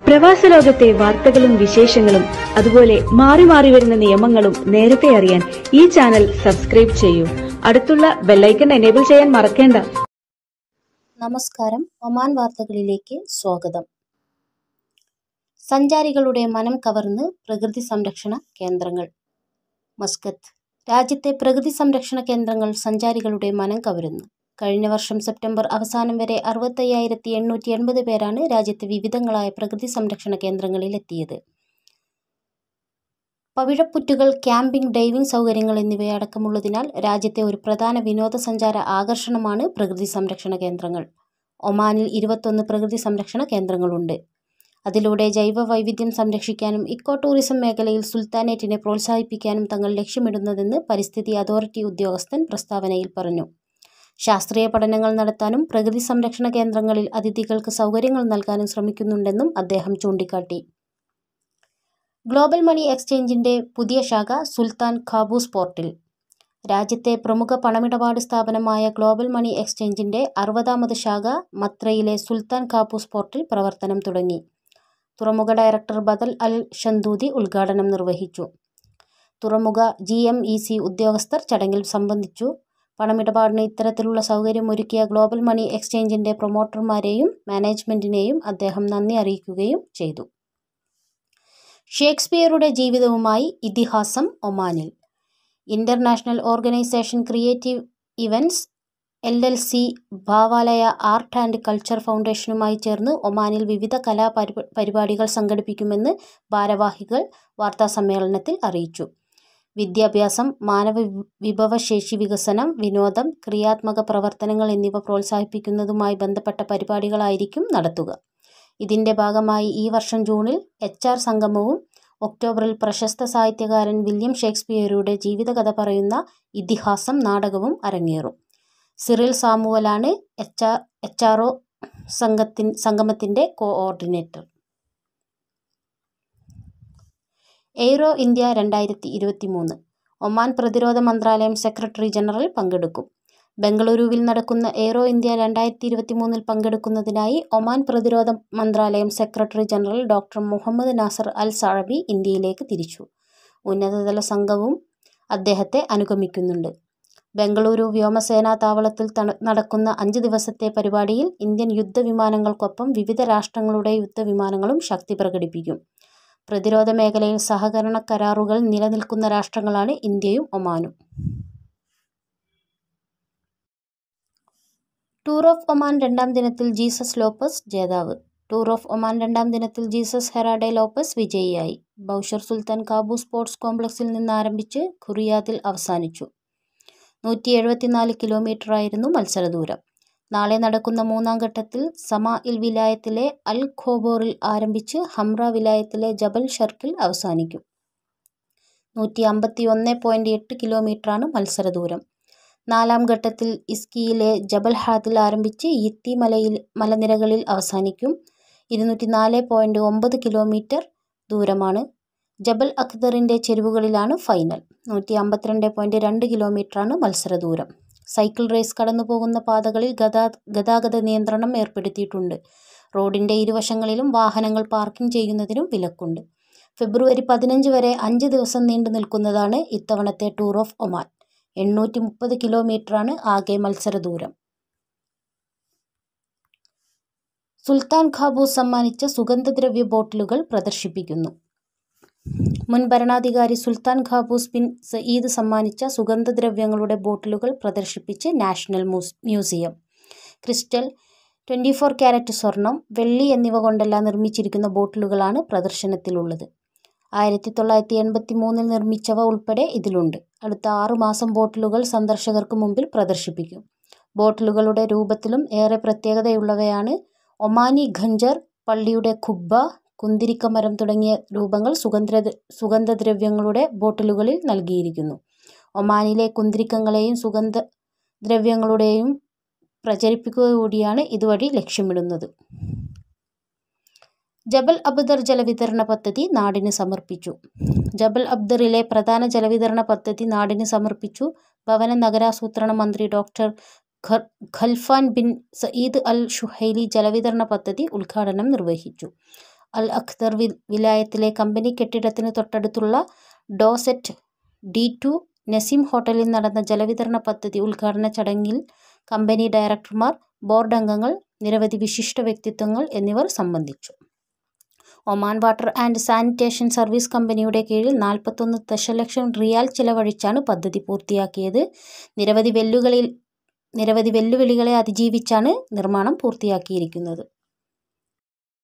പ്രവാസ ലോകത്തെ വാർത്തകളും വിശേഷങ്ങളും അതുപോലെ മാറി മാറി വരുന്ന നിയമങ്ങളും നേരത്തെ അറിയാൻ ഈ ചാനൽ സബ്സ്ക്രൈബ് ചെയ്യൂ അടുത്തുള്ള ബെല്ലൈക്കൺ എനേബിൾ ചെയ്യാൻ മറക്കേണ്ട നമസ്കാരം ഒമാൻ വാർത്തകളിലേക്ക് സ്വാഗതം സഞ്ചാരികളുടെ മനം കവർന്ന് പ്രകൃതി സംരക്ഷണ കേന്ദ്രങ്ങൾ മസ്കത്ത് രാജ്യത്തെ പ്രകൃതി സംരക്ഷണ കേന്ദ്രങ്ങൾ സഞ്ചാരികളുടെ മനം കവരുന്നു കഴിഞ്ഞ വർഷം സെപ്റ്റംബർ അവസാനം വരെ അറുപത്തയ്യായിരത്തി എണ്ണൂറ്റി എൺപത് പേരാണ് രാജ്യത്തെ വിവിധങ്ങളായ പ്രകൃതി സംരക്ഷണ കേന്ദ്രങ്ങളിൽ എത്തിയത് പവിഴപ്പുറ്റുകൾ ക്യാമ്പിംഗ് ഡൈവിംഗ് സൗകര്യങ്ങൾ എന്നിവയടക്കമുള്ളതിനാൽ രാജ്യത്തെ ഒരു പ്രധാന വിനോദസഞ്ചാര ആകർഷണമാണ് പ്രകൃതി സംരക്ഷണ കേന്ദ്രങ്ങൾ ഒമാനിൽ ഇരുപത്തൊന്ന് പ്രകൃതി സംരക്ഷണ കേന്ദ്രങ്ങളുണ്ട് അതിലൂടെ ജൈവ വൈവിധ്യം സംരക്ഷിക്കാനും ഇക്കോ ടൂറിസം മേഖലയിൽ സുൽത്താനേറ്റിനെ പ്രോത്സാഹിപ്പിക്കാനും തങ്ങൾ ലക്ഷ്യമിടുന്നതെന്ന് പരിസ്ഥിതി അതോറിറ്റി ഉദ്യോഗസ്ഥൻ പ്രസ്താവനയിൽ പറഞ്ഞു ശാസ്ത്രീയ പഠനങ്ങൾ നടത്താനും പ്രകൃതി സംരക്ഷണ കേന്ദ്രങ്ങളിൽ അതിഥികൾക്ക് സൗകര്യങ്ങൾ നൽകാനും ശ്രമിക്കുന്നുണ്ടെന്നും അദ്ദേഹം ചൂണ്ടിക്കാട്ടി ഗ്ലോബൽ മണി എക്സ്ചേഞ്ചിന്റെ പുതിയ ശാഖ സുൽത്താൻ ഖാബൂസ് പോർട്ടിൽ രാജ്യത്തെ പ്രമുഖ പണമിടപാട് സ്ഥാപനമായ ഗ്ലോബൽ മണി എക്സ്ചേഞ്ചിന്റെ അറുപതാമത് ശാഖ മത്രയിലെ സുൽത്താൻ ഖാബൂസ് പോർട്ടിൽ പ്രവർത്തനം തുടങ്ങി തുറമുഖ ഡയറക്ടർ ബദൽ അൽ ഷന്തൂതി ഉദ്ഘാടനം നിർവഹിച്ചു തുറമുഖ ജി എം ഇ സി ഉദ്യോഗസ്ഥർ ചടങ്ങിൽ സംബന്ധിച്ചു പണമിടപാടിന് ഇത്തരത്തിലുള്ള സൗകര്യമൊരുക്കിയ ഗ്ലോബൽ മണി എക്സ്ചേഞ്ചിന്റെ പ്രൊമോട്ടർമാരെയും മാനേജ്മെന്റിനെയും അദ്ദേഹം നന്ദി അറിയിക്കുകയും ചെയ്തു ഷേക്സ്പിയറുടെ ജീവിതവുമായി ഇതിഹാസം ഒമാനിൽ international organisation creative events L L C Bhavalaya art and culture ഫൗണ്ടേഷനുമായി ചേർന്ന് ഒമാനിൽ വിവിധ കലാ പരിപാടികൾ സംഘടിപ്പിക്കുമെന്ന് ഭാരവാഹികൾ വാർത്താസമ്മേളനത്തിൽ അറിയിച്ചു വിദ്യാഭ്യാസം മാനവ വിഭവശേഷി വികസനം വിനോദം ക്രിയാത്മക പ്രവർത്തനങ്ങൾ എന്നിവ പ്രോത്സാഹിപ്പിക്കുന്നതുമായി ബന്ധപ്പെട്ട പരിപാടികളായിരിക്കും നടത്തുക ഇതിന്റെ ഭാഗമായി ഈ വർഷം ജൂണിൽ എച്ച് ആർ സംഗമവും ഒക്ടോബറിൽ പ്രശസ്ത സാഹിത്യകാരൻ വില്യം ഷേക്സ്പിയറുടെ ജീവിതകഥ പറയുന്ന ഇതിഹാസം നാടകവും അരങ്ങേറും സിറിൽ സാമുവലാണ് H R H R O സംഘത്തിൻ സംഗമത്തിൻ്റെ കോഓർഡിനേറ്റർ എയ്റോ ഇന്ത്യ രണ്ടായിരത്തി ഇരുപത്തി മൂന്ന് ഒമാൻ പ്രതിരോധ മന്ത്രാലയം സെക്രട്ടറി ജനറൽ പങ്കെടുക്കും ബംഗളൂരുവിൽ നടക്കുന്ന എയ്റോ ഇന്ത്യ രണ്ടായിരത്തി ഇരുപത്തി മൂന്നിൽ പങ്കെടുക്കുന്നതിനായി ഒമാൻ പ്രതിരോധ മന്ത്രാലയം secretary general doctor Mohammed Nasser Al Zaabi ഇന്ത്യയിലേക്ക് തിരിച്ചു ഉന്നതതല സംഘവും അദ്ദേഹത്തെ അനുഗമിക്കുന്നുണ്ട് ബംഗളൂരു വ്യോമസേനാ താവളത്തിൽ നടക്കുന്ന അഞ്ച് ദിവസത്തെ പരിപാടിയിൽ ഇന്ത്യൻ യുദ്ധവിമാനങ്ങൾക്കൊപ്പം വിവിധ രാഷ്ട്രങ്ങളുടെ യുദ്ധവിമാനങ്ങളും ശക്തി പ്രകടിപ്പിക്കും പ്രതിരോധ മേഖലയിൽ സഹകരണ കരാറുകൾ നിലനിൽക്കുന്ന രാഷ്ട്രങ്ങളാണ് ഇന്ത്യയും ഒമാനും ടൂർ ഓഫ് ഒമാൻ രണ്ടാം ദിനത്തിൽ ജീസസ് ലോപ്പസ് ജേതാവ് ടൂർ ഓഫ് ഒമാൻ രണ്ടാം ദിനത്തിൽ ജീസസ് ഹെറാഡെ ലോപ്പസ് വിജയിയായി ബൗഷർ സുൽത്താൻ കാബു സ്പോർട്സ് കോംപ്ലക്സിൽ നിന്ന് ആരംഭിച്ച് ഖുറിയാദിൽ അവസാനിച്ചു നൂറ്റി എഴുപത്തിനാല് കിലോമീറ്ററായിരുന്നു മത്സരദൂരം നാളെ നടക്കുന്ന മൂന്നാം ഘട്ടത്തിൽ സമാ ഇൽ വിലായത്തിലെ അൽ ഖോബോറിൽ ആരംഭിച്ച് ഹംറ വിലായത്തിലെ ജബൽ ഷർക്കിൽ അവസാനിക്കും നൂറ്റി അമ്പത്തി ഒന്ന് പോയിൻറ്റ് എട്ട് കിലോമീറ്ററാണ് മത്സരദൂരം നാലാം ഘട്ടത്തിൽ ഇസ്കിയിലെ ജബൽ ഹാദിൽ ആരംഭിച്ച് യിത്തി മലയിൽ മലനിരകളിൽ അവസാനിക്കും ഇരുന്നൂറ്റി നാല് പോയിൻറ്റ് ഒമ്പത് കിലോമീറ്റർ ദൂരമാണ് ജബൽ അഖ്ദറിൻ്റെ ചെരുവുകളിലാണ് ഫൈനൽ നൂറ്റി അമ്പത്തിരണ്ട് പോയിൻറ്റ് രണ്ട് കിലോമീറ്ററാണ് മത്സരദൂരം സൈക്കിൾ റേസ് കടന്നു പോകുന്ന പാതകളിൽ ഗതാ ഗതാഗത നിയന്ത്രണം ഏർപ്പെടുത്തിയിട്ടുണ്ട് റോഡിൻ്റെ ഇരുവശങ്ങളിലും വാഹനങ്ങൾ പാർക്കിംഗ് ചെയ്യുന്നതിനും വിലക്കുണ്ട് ഫെബ്രുവരി പതിനഞ്ച് വരെ അഞ്ച് ദിവസം നീണ്ടു നിൽക്കുന്നതാണ് ഇത്തവണത്തെ ടൂർ ഓഫ് ഒമാൻ എണ്ണൂറ്റി മുപ്പത് കിലോമീറ്ററാണ് ആകെ മത്സരദൂരം സുൽത്താൻ ഖാബൂസ് സമ്മാനിച്ച സുഗന്ധദ്രവ്യ ബോട്ടിലുകൾ പ്രദർശിപ്പിക്കുന്നു മുൻ ഭരണാധികാരി സുൽത്താൻ ഖാബൂസ് ബിൻ സയീദ് സമ്മാനിച്ച സുഗന്ധദ്രവ്യങ്ങളുടെ ബോട്ടിലുകൾ പ്രദർശിപ്പിച്ച് national museum crystal twenty four carat സ്വർണം വെള്ളി എന്നിവ കൊണ്ടെല്ലാം നിർമ്മിച്ചിരിക്കുന്ന ബോട്ടിലുകളാണ് പ്രദർശനത്തിലുള്ളത് ആയിരത്തി തൊള്ളായിരത്തി എൺപത്തി മൂന്നിൽ നിർമ്മിച്ചവ ഉൾപ്പെടെ ഇതിലുണ്ട് അടുത്ത ആറു മാസം ബോട്ടിലുകൾ സന്ദർശകർക്ക് മുമ്പിൽ പ്രദർശിപ്പിക്കും ബോട്ടിലുകളുടെ രൂപത്തിലും ഏറെ പ്രത്യേകതയുള്ളവയാണ് ഒമാനി ഖഞ്ചർ പള്ളിയുടെ ഖുബ്ബ കുന്തിരിക്കമരം തുടങ്ങിയ രൂപങ്ങൾ സുഗന്ധ സുഗന്ധദ്രവ്യങ്ങളുടെ ബോട്ടിലുകളിൽ നൽകിയിരിക്കുന്നു ഒമാനിലെ കുന്തിരിക്കങ്ങളെയും സുഗന്ധദ്രവ്യങ്ങളുടെയും പ്രചരിപ്പിക്കുക കൂടിയാണ് ഇതുവഴി ലക്ഷ്യമിടുന്നത് ജബൽ അബ്ദർ ജലവിതരണ പദ്ധതി നാടിന് സമർപ്പിച്ചു ജബൽ അബ്ദറിലെ പ്രധാന ജലവിതരണ പദ്ധതി നാടിന് സമർപ്പിച്ചു ഭവന നഗരാസൂത്രണ മന്ത്രി ഡോക്ടർ ഖ- Khalfan bin Saeed Al Shuhaili ജലവിതരണ പദ്ധതി ഉദ്ഘാടനം നിർവഹിച്ചു അൽ അഖ്തർ വി വിലായത്തിലെ കമ്പനി കെട്ടിടത്തിന് തൊട്ടടുത്തുള്ള ഡോസെറ്റ് ഡി ടു നസീം ഹോട്ടലിൽ നടന്ന ജലവിതരണ പദ്ധതി ഉദ്ഘാടന ചടങ്ങിൽ കമ്പനി ഡയറക്ടർമാർ ബോർഡ് അംഗങ്ങൾ നിരവധി വിശിഷ്ട വ്യക്തിത്വങ്ങൾ എന്നിവർ സംബന്ധിച്ചു Oman water and sanitation service കമ്പനിയുടെ കീഴിൽ നാൽപ്പത്തൊന്ന് ദശലക്ഷം റിയാൽ ചിലവഴിച്ചാണ് പദ്ധതി പൂർത്തിയാക്കിയത് നിരവധി വെല്ലുകളിൽ നിരവധി വെല്ലുവിളികളെ അതിജീവിച്ചാണ് നിർമ്മാണം പൂർത്തിയാക്കിയിരിക്കുന്നത്